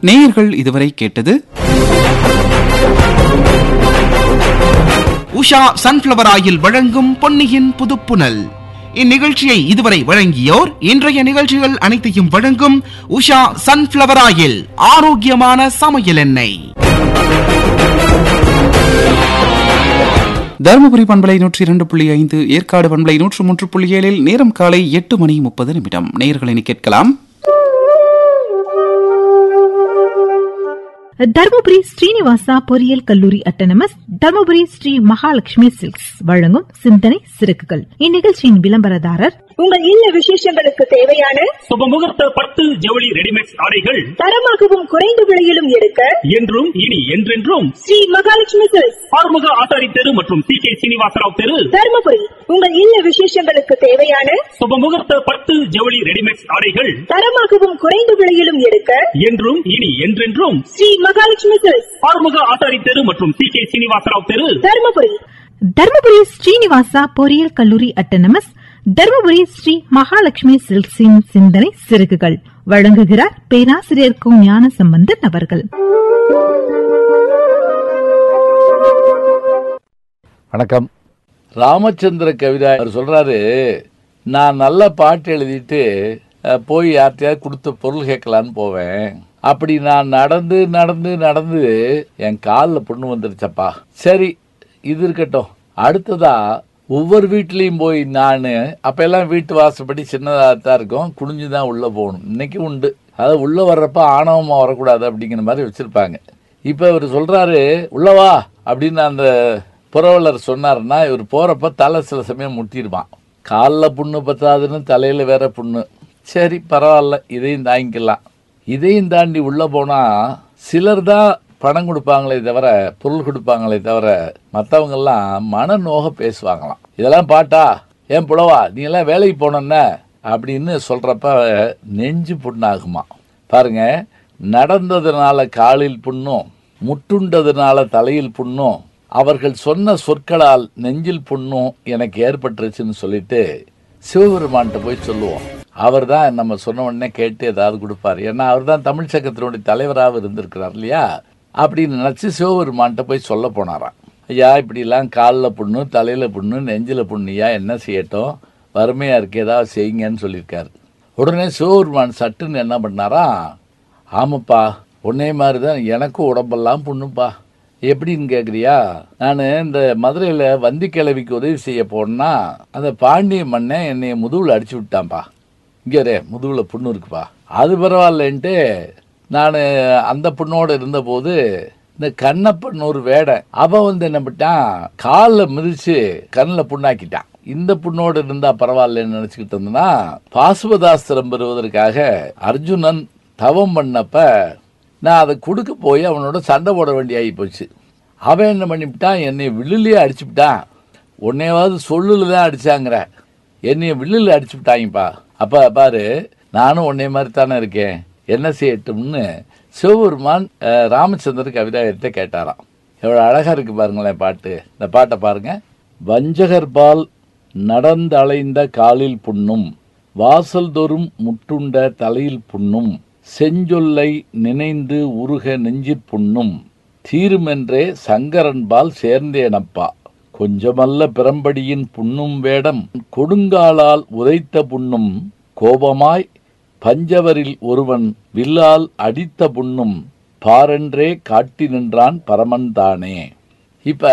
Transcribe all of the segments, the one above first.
நேயர்கள் இதுவரை கேட்டது உஷா சன்ஃபிளவர் ஆயில் வழங்கும் பொன்னியின் புதுப்புனல் இந்நிகழ்ச்சியை இதுவரை வழங்கியோர் இன்றைய நிகழ்ச்சிகள் அனைத்தையும் வழங்கும் உஷா சன்ஃபிளவர் ஆயில் ஆரோக்கியமான சமையல் எண்ணெய் தருமபுரி பண்பலை நூற்றி இரண்டு புள்ளி ஐந்து ஏற்காடு பண்பலை நூற்று மூன்று புள்ளி ஏழில் நேரம் காலை எட்டு மணி முப்பது நிமிடம் நேயர்களை கேட்கலாம் தர்மபுரி ஸ்ரீனிவாசா பொறியியல் கல்லூரி அட்டனமஸ் தர்மபுரி ஸ்ரீ மகாலட்சுமி சில்க்ஸ் வழங்கும் சிந்தனை சிறகுகள் இந்நிகழ்ச்சியின் விளம்பரதாரர் உங்கள் இல்ல விசேஷங்களுக்கு தேவையான சுபமுகூர்த்த பட்டு ஜவுளி ரெடிமேட் ஆடைகள் தரமாகவும் குறைந்த விலையிலும் எடுக்க என்றும் இனி என்றென்றும் ஸ்ரீ மகாலட்சுமி சில்க்ஸ் ஆறுமுக ஆசாரி தெரு மற்றும் சி கே சீனிவாசராவ் தெரு தருமபுரி உங்கள் இல்ல விசேஷங்களுக்கு தேவையான சுபமுகூர்த்த பட்டு ஜவுளி ரெடிமேட் ஆடைகள் தரமாகவும் குறைந்த விலையிலும் எடுக்க என்றும் இனி என்றென்றும் ஸ்ரீ மகாலட்சுமி சில்க்ஸ் ஆறுமுக ஆசாரி தெரு மற்றும் சி கே சீனிவாசராவ் தெரு தருமபுரி தர்மபுரி ஸ்ரீனிவாசா பொறியியல் கல்லூரி அட்டனமஸ் தர்மபுரி ஸ்ரீ மகாலட்சுமி சில்க்ஸின் சிந்தனை சிறகுகள் வழங்குகிறார் பேராசிரியர் கு ஞான சம்பந்தன் அவர்கள் வணக்கம் ராமச்சந்திர கவிதா அவர் சொல்றாரு நான் நல்ல பாட்டு எழுதிட்டு அஹ், போய் யார்கிட்டயாவது கொடுத்து பொருள் கேட்கலான்னு போவேன் அப்படி நான் நடந்து நடந்து நடந்து என் காலில் புண்ணு வந்துருச்சப்பா சரி இது இருக்கட்டும் அடுத்ததா ஒவ்வொரு வீட்லேயும் போய் நான் அப்ப எல்லாம் வீட்டு வாசப்படி சின்னதாக தான் இருக்கும் குனிஞ்சு தான் உள்ளே போகணும் இன்னைக்கு உண்டு அதாவது உள்ளே வர்றப்ப ஆணவமாக வரக்கூடாது அப்படிங்கிற மாதிரி வச்சுருப்பாங்க இப்போ இவர் சொல்றாரு உள்ளவா அப்படின்னு அந்த புறவலர் சொன்னாருன்னா இவர் போறப்ப தலை சில சமயம் முட்டிடுவான் காலில் புண்ணு பத்தாதுன்னு தலையில வேற புண்ணு சரி பரவாயில்ல இதையும் தாங்கிக்கலாம் இதையும் தாண்டி உள்ள போனா சிலர் தான் பணம் கொடுப்பாங்களே தவிர பொருள் கொடுப்பாங்களே தவிர மற்றவங்கெல்லாம் மனநோக பேசுவாங்களாம் இதெல்லாம் பாட்டா ஏன் புலவா நீ எல்லாம் வேலைக்கு போனோன்ன அப்படின்னு சொல்றப்ப நெஞ்சு புண்ணாகுமா பாருங்க நடந்ததுனால காலில் புண்ணும் முட்டுண்டதுனால தலையில் புண்ணும் அவர்கள் சொன்ன சொற்களால் நெஞ்சில் புண்ணும் எனக்கு ஏற்பட்டுருச்சுன்னு சொல்லிட்டு சிவபெருமான்கிட்ட போய் சொல்லுவோம் அவர் தான் நம்ம சொன்ன உடனே கேட்டு ஏதாவது கொடுப்பார் ஏன்னா அவர் தான் தமிழ் சங்கத்தினுடைய தலைவராக இருந்திருக்கிறார் இல்லையா அப்படின்னு நினச்சி சிவபெருமான்கிட்ட போய் சொல்ல போனாராம் ஐயா இப்படிலாம் காலில் புண்ணு தலையில் புண்ணு நெஞ்சில் புண்ணியா என்ன செய்யட்டும் வறுமையாக இருக்கு ஏதாவது செய்யுங்கன்னு சொல்லியிருக்காரு உடனே சிவபெருமான் சட்டுன்னு என்ன பண்ணாரா ஆமாப்பா உன்னே மாதிரி தான் எனக்கும் உடம்பெல்லாம் புண்ணுப்பா எப்படின்னு கேட்குறியா நான் இந்த மதுரையில் வந்தி கிழவிக்கு உதவி செய்ய போனா அந்த பாண்டிய மண்ணை என்னை முதுகில் அடிச்சு விட்டான்ப்பா இங்கே ரே முதுகில் புண்ணு இருக்குப்பா அது பரவாயில்லன்ட்டு நான் அந்த புண்ணோடு இருந்தபோது இந்த கண்ணப்பன் ஒரு வேடை அவன் வந்து என்ன பண்ணிட்டான் காலில் மிதிச்சு கண்ணில் புண்ணாக்கிட்டான் இந்த புண்ணோடு இருந்தா பரவாயில்லன்னு நினைச்சுக்கிட்டு இருந்தனா பாசுபதாஸ்திரம் பெறுவதற்காக அர்ஜுனன் தவம் பண்ணப்ப நான் அதை கொடுக்க போய் அவனோட சண்டை போட வேண்டிய ஆகி போச்சு அவன் என்ன பண்ணிவிட்டான் என்னை வில்லுலயே அடிச்சுவிட்டான் உன்னையாவது சொல்லுல தான் அடிச்சாங்கிற என்னைய வில்லுல அடிச்சு விட்டாங்கப்பா அப்ப பாரு நானும் உன்னை மாதிரி தானே இருக்கேன் என்ன செய்யட்டும்னு சிவபெருமான் அஹ், ராமச்சந்திர கவிதாயத்தை கேட்டாராம் எவ்வளவு அழகா இருக்கு பாருங்களேன் பாட்டு இந்த பாட்டை பாருங்க வஞ்சகர்பால் நடந்தலைந்த காலில் புண்ணும் வாசல் தோறும் முட்டுண்ட தலையில் புண்ணும் செஞ்சொல்லை நினைந்து உருக நெஞ்சிற் புண்ணும் தீருமென்றே சங்கரன்பால் சேர்ந்தேனப்பா கொஞ்சமல்ல பிரம்படியின் புண்ணும் வேடம் கொடுங்காலால் உதைத்த புண்ணும் கோபமாய் பஞ்சவரில் ஒருவன் வில்லால் அடித்த புண்ணும் பாரென்றே காட்டி நின்றான் பரமன்தானே இப்ப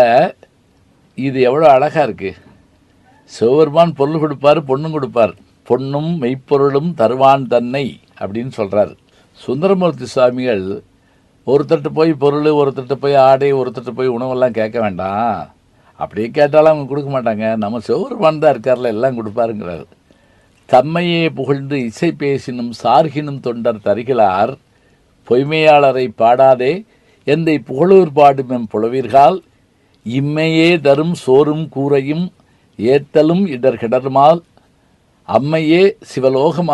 இது எவ்வளவு அழகா இருக்கு சிவபெருமான் பொருள் கொடுப்பாரு பொண்ணும் கொடுப்பார் பொண்ணும் மெய்ப்பொருளும் தருவான் தன்னை அப்படின்னு சொல்றாரு சுந்தரமூர்த்தி சுவாமிகள் ஒருத்தர்கிட்ட போய் பொருள் ஒருத்தர்கிட்ட போய் ஆடை ஒருத்தர்கிட்ட போய் உணவெல்லாம் கேட்க வேண்டாம் அப்படியே கேட்டாலும் அவங்க கொடுக்க மாட்டாங்க நம்ம சிவபெருமான் தான் இருக்கார்ல எல்லாம் கொடுப்பாருங்கிறாரு தம்மையே புகழ்ந்து இசை பேசினும் சார்கினும் தொண்டர் தருகிறார் பொய்மையாளரை பாடாதே எந்தை புகழூர் பாடும் எம் புலவீர்கள் இம்மையே தரும் சோறும் கூரையும் ஏத்தலும் இடர் கிடருமால் அம்மையே சிவலோகம்